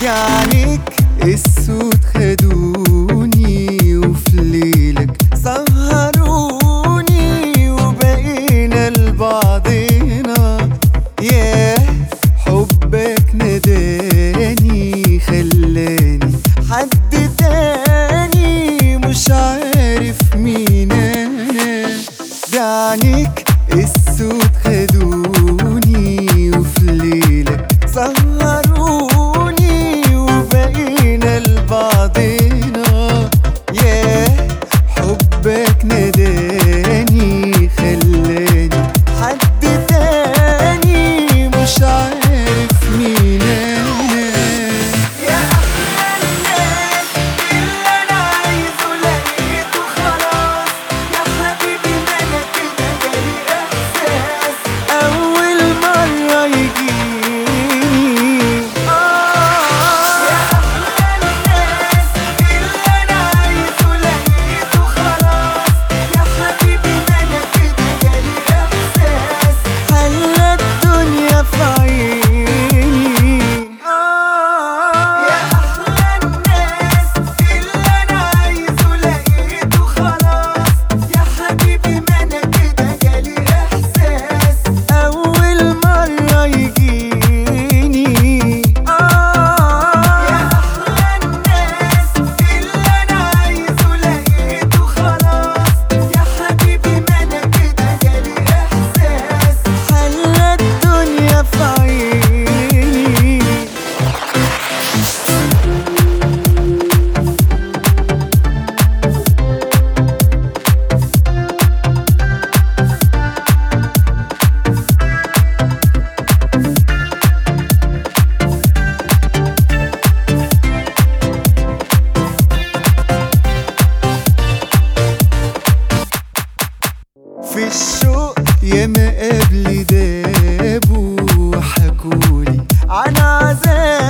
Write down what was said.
بعينيك السود خدوني وفي ليلك سهروني وبقينا لبعضنا ياه حبك نداني خلاني حد تاني مش عارف مين انا بعينيك السود خدوني وفي ليلك سهروني وبقينا لبعضنا ياه حبك نداني خلاني حد تاني مش عارف مين انا يا احلى الناس اللي انا عايزه لقيته خلاص يا حبيبي ما انا كده جالي احساس اول مره يجيني اه يا احلى الناس اللي انا عايزه لقيته خلاص يا حبيبي ما انا كده جالي احساس خلى الدنيا في عيني آه يا أحلى الناس اللي أنا عايزه لقيته خلاص يا حبيبي ما أنا كده جالي إحساس أول مرة يجيني آه يا أحلى الناس اللي أنا عايزه لقيته خلاص يا حبيبي ما أنا كده جالي إحساس خلى الدنيا في عيني في الشوق ياما قبل دابوا وحكولي عن عذاب